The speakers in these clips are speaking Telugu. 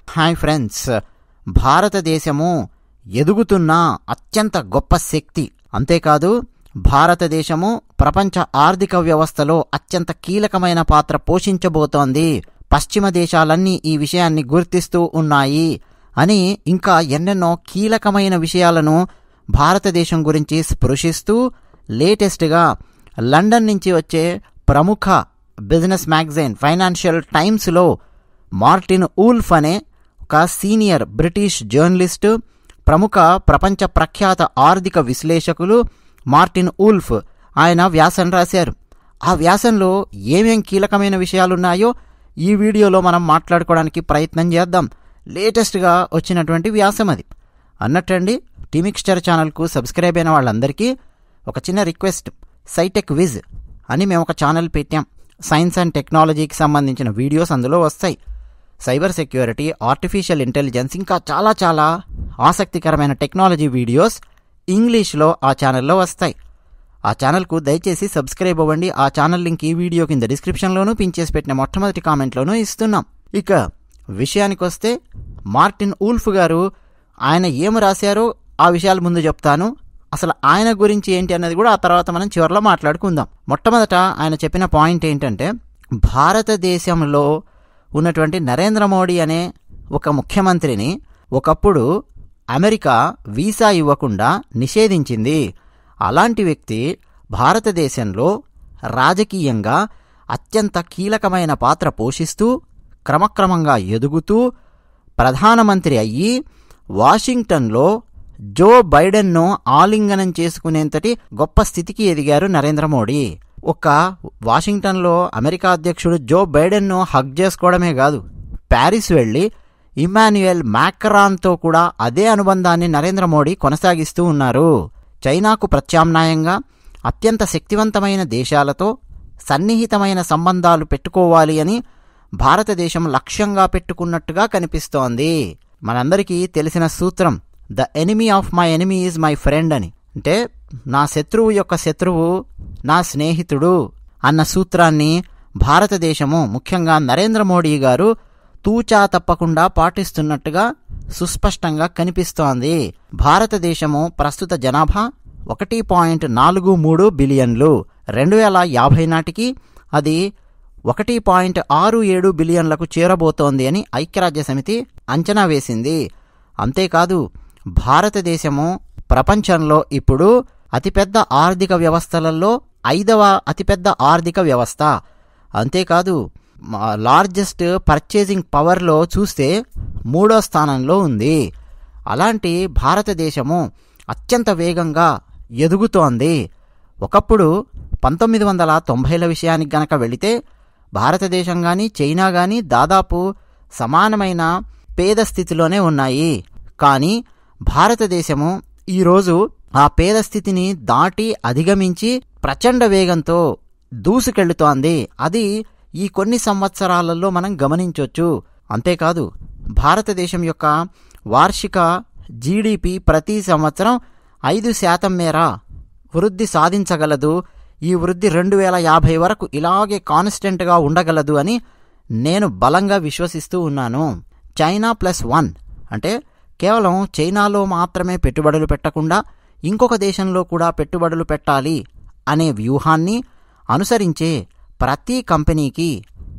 హాయ్ ఫ్రెండ్స్ భారతదేశము ఎదుగుతున్న అత్యంత గొప్ప శక్తి అంతేకాదు భారతదేశము ప్రపంచ ఆర్థిక వ్యవస్థలో అత్యంత కీలకమైన పాత్ర పోషించబోతోంది పశ్చిమ దేశాలన్నీ ఈ విషయాన్ని గుర్తిస్తూ ఉన్నాయి అని ఇంకా ఎన్నెన్నో కీలకమైన విషయాలను భారతదేశం గురించి స్పృశిస్తూ లేటెస్ట్గా లండన్ నుంచి వచ్చే ప్రముఖ బిజినెస్ మ్యాగజైన్ ఫైనాన్షియల్ టైమ్స్లో మార్టిన్ ఊల్ఫ్ అనే ఒక సీనియర్ బ్రిటిష్ జర్నలిస్టు ప్రముఖ ప్రపంచ ప్రఖ్యాత ఆర్థిక విశ్లేషకులు మార్టిన్ ఊల్ఫ్ ఆయన వ్యాసం రాశారు ఆ వ్యాసంలో ఏమేం కీలకమైన విషయాలున్నాయో ఈ వీడియోలో మనం మాట్లాడుకోవడానికి ప్రయత్నం చేద్దాం లేటెస్ట్గా వచ్చినటువంటి వ్యాసం అది అన్నట్టండి టీమిక్స్చర్ ఛానల్కు సబ్స్క్రైబ్ అయిన వాళ్ళందరికీ ఒక చిన్న రిక్వెస్ట్ సైటెక్ విజ్ అని మేము ఒక ఛానల్ పెట్టాం సైన్స్ అండ్ టెక్నాలజీకి సంబంధించిన వీడియోస్ అందులో వస్తాయి సైబర్ సెక్యూరిటీ ఆర్టిఫిషియల్ ఇంటెలిజెన్స్ ఇంకా చాలా చాలా ఆసక్తికరమైన టెక్నాలజీ వీడియోస్ ఇంగ్లీష్లో ఆ ఛానల్లో వస్తాయి ఆ ఛానల్కు దయచేసి సబ్స్క్రైబ్ అవ్వండి ఆ ఛానల్ లింక్ ఈ వీడియో కింద డిస్క్రిప్షన్లోనూ పిన్ చేసి పెట్టిన మొట్టమొదటి కామెంట్లోనూ ఇస్తున్నాం ఇక విషయానికి వస్తే మార్టిన్ ఊల్ఫ్ గారు ఆయన ఏం రాశారో ఆ విషయాలు ముందు చెప్తాను అసలు ఆయన గురించి ఏంటి అన్నది కూడా ఆ తర్వాత మనం చివరిలో మాట్లాడుకుందాం మొట్టమొదట ఆయన చెప్పిన పాయింట్ ఏంటంటే భారతదేశంలో ఉన్నటువంటి నరేంద్ర మోడీ అనే ఒక ముఖ్యమంత్రిని ఒకప్పుడు అమెరికా వీసా ఇవ్వకుండా నిషేధించింది అలాంటి వ్యక్తి భారతదేశంలో రాజకీయంగా అత్యంత కీలకమైన పాత్ర పోషిస్తూ క్రమక్రమంగా ఎదుగుతూ ప్రధానమంత్రి అయ్యి వాషింగ్టన్లో జో బైడెన్ను ఆలింగనం చేసుకునేంతటి గొప్ప స్థితికి ఎదిగారు నరేంద్ర మోడీ ఒక వాషింగ్టన్లో అమెరికా అధ్యక్షుడు జో బైడెన్ను హగ్ చేసుకోవడమే కాదు ప్యారిస్ వెళ్ళి ఇమాన్యుయల్ మ్యాక్రాన్తో కూడా అదే అనుబంధాన్ని నరేంద్ర మోడీ కొనసాగిస్తూ ఉన్నారు చైనాకు ప్రత్యామ్నాయంగా అత్యంత శక్తివంతమైన దేశాలతో సన్నిహితమైన సంబంధాలు పెట్టుకోవాలి అని భారతదేశం లక్ష్యంగా పెట్టుకున్నట్టుగా కనిపిస్తోంది మనందరికీ తెలిసిన సూత్రం the enemy of my enemy is my friend అని అంటే నా శత్రువు యొక్క శత్రువు నా స్నేహితుడు అన్న సూత్రాన్ని భారతదేశము ముఖ్యంగా నరేంద్ర మోడీ గారు తూచా తప్పకుండా పాటిస్తున్నట్టుగా సుస్పష్టంగా కనిపిస్తోంది భారతదేశము ప్రస్తుత జనాభా ఒకటి పాయింట్ నాలుగు మూడు బిలియన్లు రెండు వేల యాభై నాటికి అది ఒకటి పాయింట్ ఆరు ఏడు బిలియన్లకు చేరబోతోంది అని ఐక్యరాజ్య సమితి అంచనా వేసింది అంతేకాదు భారతదేశము ప్రపంచంలో ఇప్పుడు అతిపెద్ద ఆర్థిక వ్యవస్థలలో ఐదవ అతిపెద్ద ఆర్థిక వ్యవస్థ అంతేకాదు లార్జెస్ట్ పర్చేసింగ్ పవర్లో చూస్తే మూడో స్థానంలో ఉంది అలాంటి భారతదేశము అత్యంత వేగంగా ఎదుగుతోంది ఒకప్పుడు పంతొమ్మిది వందల తొంభైల విషయానికి గనక వెళితే భారతదేశం కానీ చైనా కానీ దాదాపు సమానమైన పేద స్థితిలోనే ఉన్నాయి కానీ భారతదేశము ఈరోజు ఆ పేద స్థితిని దాటి అధిగమించి ప్రచండ వేగంతో దూసుకెళ్తోంది అది ఈ కొన్ని సంవత్సరాలలో మనం గమనించవచ్చు అంతేకాదు భారతదేశం యొక్క వార్షిక జీడిపి ప్రతి సంవత్సరం ఐదు శాతం మేర వృద్ధి సాధించగలదు ఈ వృద్ధి రెండు వేల యాభై వరకు ఇలాగే కాన్స్టెంట్గా ఉండగలదు అని నేను బలంగా విశ్వసిస్తూ ఉన్నాను చైనా ప్లస్ వన్ అంటే కేవలం చైనాలో మాత్రమే పెట్టుబడులు పెట్టకుండా ఇంకొక దేశంలో కూడా పెట్టుబడులు పెట్టాలి అనే వ్యూహాన్ని అనుసరించే ప్రతి కంపెనీకి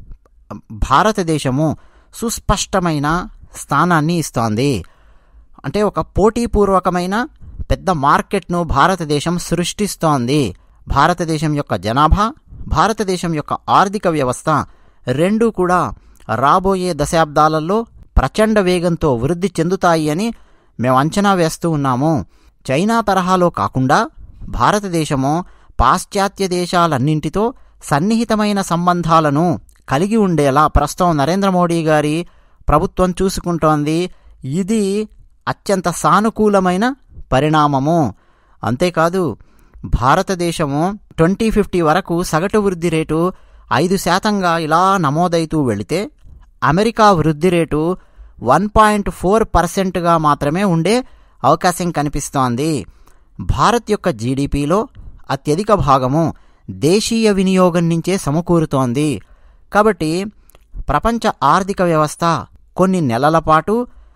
భారతదేశము సుస్పష్టమైన స్థానాన్ని ఇస్తోంది అంటే ఒక పోటీపూర్వకమైన పెద్ద మార్కెట్ను భారతదేశం సృష్టిస్తోంది భారతదేశం యొక్క జనాభా భారతదేశం యొక్క ఆర్థిక వ్యవస్థ రెండూ కూడా రాబోయే దశాబ్దాలలో ప్రచండ వేగంతో వృద్ధి చెందుతాయి అని మేము అంచనా వేస్తూ ఉన్నాము చైనా తరహాలో కాకుండా భారతదేశము పాశ్చాత్య దేశాలన్నింటితో సన్నిహితమైన సంబంధాలను కలిగి ఉండేలా ప్రస్తుతం నరేంద్ర మోడీ గారి ప్రభుత్వం చూసుకుంటోంది ఇది అత్యంత సానుకూలమైన పరిణామము అంతేకాదు భారతదేశము ట్వంటీ ఫిఫ్టీ వరకు సగటు వృద్ధి రేటు ఐదు శాతంగా ఇలా నమోదైతూ వెళితే అమెరికా వృద్ధి రేటు వన్ పాయింట్ ఫోర్ పర్సెంట్గా మాత్రమే ఉండే అవకాశం కనిపిస్తోంది భారత్ యొక్క జీడిపిలో అత్యధిక భాగము దేశీయ వినియోగం నుంచే సమకూరుతోంది కాబట్టి ప్రపంచ ఆర్థిక వ్యవస్థ కొన్ని నెలల పాటు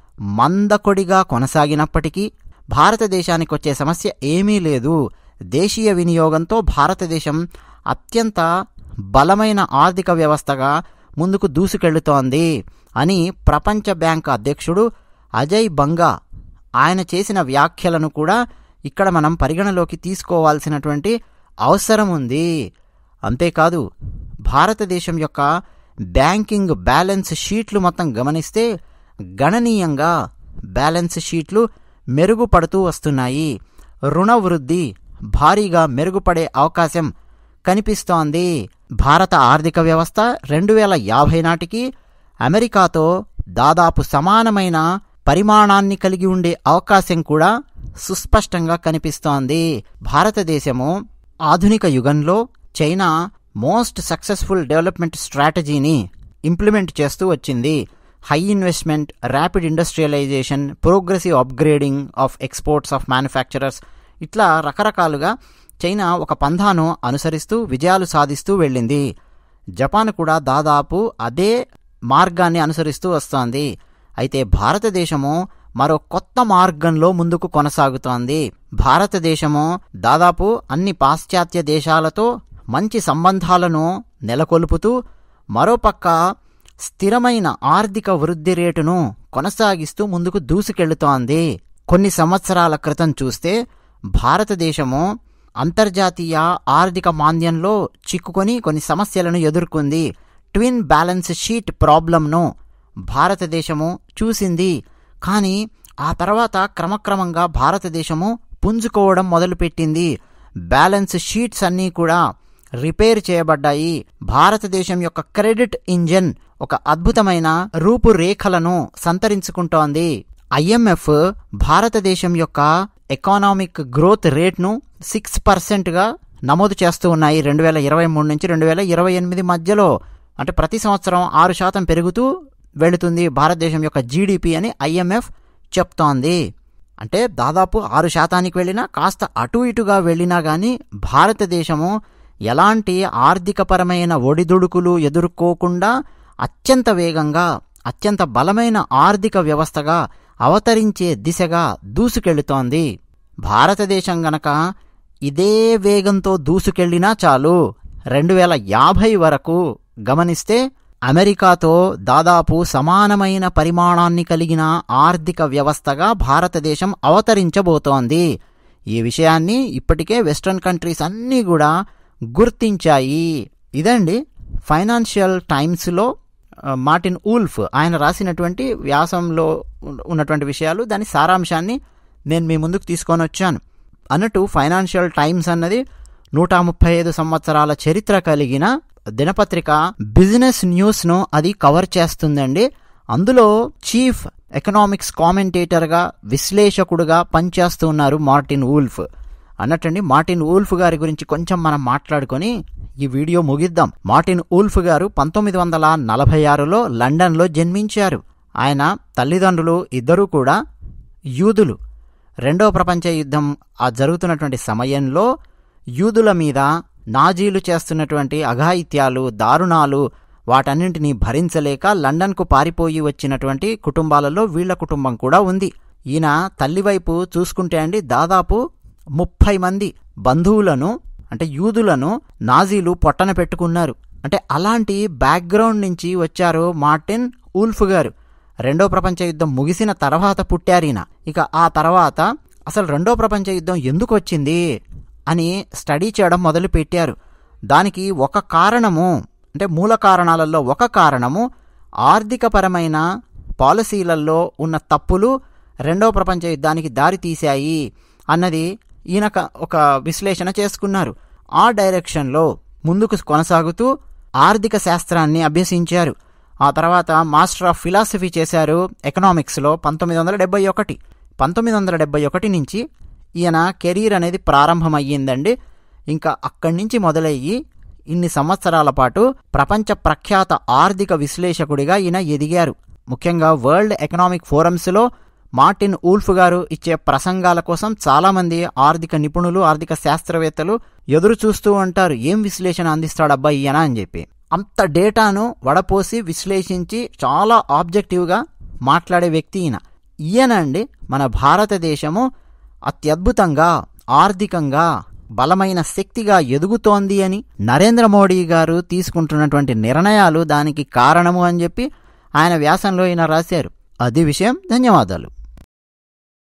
మందకొడిగా కొనసాగినప్పటికీ భారతదేశానికి వచ్చే సమస్య ఏమీ లేదు దేశీయ వినియోగంతో భారతదేశం అత్యంత బలమైన ఆర్థిక వ్యవస్థగా ముందుకు దూసుకెళ్తోంది అని ప్రపంచ బ్యాంక్ అధ్యక్షుడు అజయ్ బంగా ఆయన చేసిన వ్యాఖ్యలను కూడా ఇక్కడ మనం పరిగణలోకి తీసుకోవాల్సినటువంటి అవసరం ఉంది అంతేకాదు భారతదేశం యొక్క బ్యాంకింగ్ బ్యాలెన్స్ షీట్లు మొత్తం గమనిస్తే గణనీయంగా బ్యాలెన్స్ షీట్లు మెరుగుపడుతూ వస్తున్నాయి రుణ వృద్ధి భారీగా మెరుగుపడే అవకాశం కనిపిస్తోంది భారత ఆర్థిక వ్యవస్థ రెండు వేల యాభై నాటికి అమెరికాతో దాదాపు సమానమైన పరిమాణాన్ని కలిగి ఉండే అవకాశం కూడా సుస్పష్టంగా కనిపిస్తోంది భారతదేశము ఆధునిక యుగంలో చైనా మోస్ట్ సక్సెస్ఫుల్ డెవలప్మెంట్ స్ట్రాటజీని ఇంప్లిమెంట్ చేస్తూ వచ్చింది high investment rapid industrialisation progressive upgrading of exports of manufacturers ఇట్లా రకరకాలుగా చైనా ఒక పంధాను అనుసరిస్తూ విజయాలు సాధిస్తూ వెళ్ళింది జపాన్ కూడా దాదాపు అదే మార్గాన్ని అనుసరిస్తూ వస్తోంది అయితే భారతదేశము మరో కొత్త మార్గంలో ముందుకు కొనసాగుతోంది భారతదేశము దాదాపు అన్ని పాశ్చాత్య దేశాలతో మంచి సంబంధాలను నెలకొల్పుతూ మరోపక్క స్థిరమైన ఆర్థిక వృద్ధి రేటును కొనసాగిస్తూ ముందుకు దూసుకెళ్తోంది కొన్ని సంవత్సరాల క్రితం చూస్తే భారతదేశము అంతర్జాతీయ ఆర్థిక మాంద్యంలో చిక్కుకొని కొన్ని సమస్యలను ఎదుర్కొంది ట్విన్ బ్యాలెన్స్ షీట్ ప్రాబ్లంను భారతదేశము చూసింది కానీ ఆ తర్వాత క్రమక్రమంగా భారతదేశము పుంజుకోవడం మొదలుపెట్టింది బ్యాలెన్స్ షీట్స్ అన్నీ కూడా రిపేర్ చేయబడ్డాయి భారతదేశం యొక్క క్రెడిట్ ఇంజన్ ఒక అద్భుతమైన రూపురేఖలను సంతరించుకుంటోంది ఐఎంఎఫ్ భారతదేశం యొక్క ఎకానామిక్ గ్రోత్ రేట్ను సిక్స్ పర్సెంట్గా నమోదు చేస్తూ ఉన్నాయి రెండు వేల ఇరవై మూడు నుంచి రెండు వేల ఇరవై ఎనిమిది మధ్యలో అంటే ప్రతి సంవత్సరం ఆరు శాతం పెరుగుతూ వెళుతుంది భారతదేశం యొక్క జీడిపి అని ఐఎంఎఫ్ చెప్తోంది అంటే దాదాపు ఆరు శాతానికి వెళ్ళినా కాస్త అటు ఇటుగా వెళ్ళినా కానీ భారతదేశము ఎలాంటి ఆర్థికపరమైన ఒడిదుడుకులు ఎదుర్కోకుండా అత్యంత వేగంగా అత్యంత బలమైన ఆర్థిక వ్యవస్థగా అవతరించే దిశగా దూసుకెళ్తోంది భారతదేశం గనక ఇదే వేగంతో దూసుకెళ్లినా చాలు రెండు వేల యాభై వరకు గమనిస్తే అమెరికాతో దాదాపు సమానమైన పరిమాణాన్ని కలిగిన ఆర్థిక వ్యవస్థగా భారతదేశం అవతరించబోతోంది ఈ విషయాన్ని ఇప్పటికే వెస్ట్రన్ కంట్రీస్ అన్నీ కూడా గుర్తించాయి ఇదండి ఫైనాన్షియల్ టైమ్స్లో మార్టిన్ ఊల్ఫ్ ఆయన రాసినటువంటి వ్యాసంలో ఉన్నటువంటి విషయాలు దాని సారాంశాన్ని నేను మీ ముందుకు తీసుకొని వచ్చాను అన్నట్టు ఫైనాన్షియల్ టైమ్స్ అన్నది నూట ముప్పై ఐదు సంవత్సరాల చరిత్ర కలిగిన దినపత్రిక బిజినెస్ న్యూస్ను అది కవర్ చేస్తుందండి అందులో చీఫ్ ఎకనామిక్స్ కామెంటేటర్గా విశ్లేషకుడుగా పనిచేస్తూ ఉన్నారు మార్టిన్ వూల్ఫ్ అన్నట్టండి మార్టిన్ ఊల్ఫ్ గారి గురించి కొంచెం మనం మాట్లాడుకొని ఈ వీడియో ముగిద్దాం మార్టిన్ ఊల్ఫ్ గారు పంతొమ్మిది వందల నలభై ఆరులో లండన్లో జన్మించారు ఆయన తల్లిదండ్రులు ఇద్దరూ కూడా యూదులు రెండవ ప్రపంచ యుద్ధం ఆ జరుగుతున్నటువంటి సమయంలో యూదుల మీద నాజీలు చేస్తున్నటువంటి అఘాయిత్యాలు దారుణాలు వాటన్నింటినీ భరించలేక లండన్కు పారిపోయి వచ్చినటువంటి కుటుంబాలలో వీళ్ల కుటుంబం కూడా ఉంది ఈయన తల్లివైపు చూసుకుంటే అండి దాదాపు ముప్పై మంది బంధువులను అంటే యూదులను నాజీలు పొట్టన పెట్టుకున్నారు అంటే అలాంటి బ్యాక్గ్రౌండ్ నుంచి వచ్చారు మార్టిన్ ఊల్ఫ్ గారు రెండో ప్రపంచ యుద్ధం ముగిసిన తర్వాత పుట్టారీన ఇక ఆ తర్వాత అసలు రెండో ప్రపంచ యుద్ధం ఎందుకు వచ్చింది అని స్టడీ చేయడం మొదలు పెట్టారు దానికి ఒక కారణము అంటే మూల కారణాలలో ఒక కారణము ఆర్థికపరమైన పాలసీలలో ఉన్న తప్పులు రెండవ ప్రపంచ యుద్ధానికి దారి తీశాయి అన్నది ఈయన ఒక విశ్లేషణ చేసుకున్నారు ఆ డైరెక్షన్లో ముందుకు కొనసాగుతూ ఆర్థిక శాస్త్రాన్ని అభ్యసించారు ఆ తర్వాత మాస్టర్ ఆఫ్ ఫిలాసఫీ చేశారు ఎకనామిక్స్లో పంతొమ్మిది వందల డెబ్బై ఒకటి పంతొమ్మిది వందల డెబ్బై ఒకటి నుంచి ఈయన కెరీర్ అనేది ప్రారంభమయ్యిందండి ఇంకా అక్కడి నుంచి మొదలయ్యి ఇన్ని సంవత్సరాల పాటు ప్రపంచ ప్రఖ్యాత ఆర్థిక విశ్లేషకుడిగా ఈయన ఎదిగారు ముఖ్యంగా వరల్డ్ ఎకనామిక్ ఫోరమ్స్లో మార్టిన్ ఊల్ఫ్ గారు ఇచ్చే ప్రసంగాల కోసం చాలామంది ఆర్థిక నిపుణులు ఆర్థిక శాస్త్రవేత్తలు ఎదురు చూస్తూ ఉంటారు ఏం విశ్లేషణ అందిస్తాడబ్బా ఈయన అని చెప్పి అంత డేటాను వడపోసి విశ్లేషించి చాలా ఆబ్జెక్టివ్గా మాట్లాడే వ్యక్తి ఈయన ఈయనండి మన భారతదేశము అత్యద్భుతంగా ఆర్థికంగా బలమైన శక్తిగా ఎదుగుతోంది అని నరేంద్ర మోడీ గారు తీసుకుంటున్నటువంటి నిర్ణయాలు దానికి కారణము అని చెప్పి ఆయన వ్యాసంలో ఈయన రాశారు అది విషయం ధన్యవాదాలు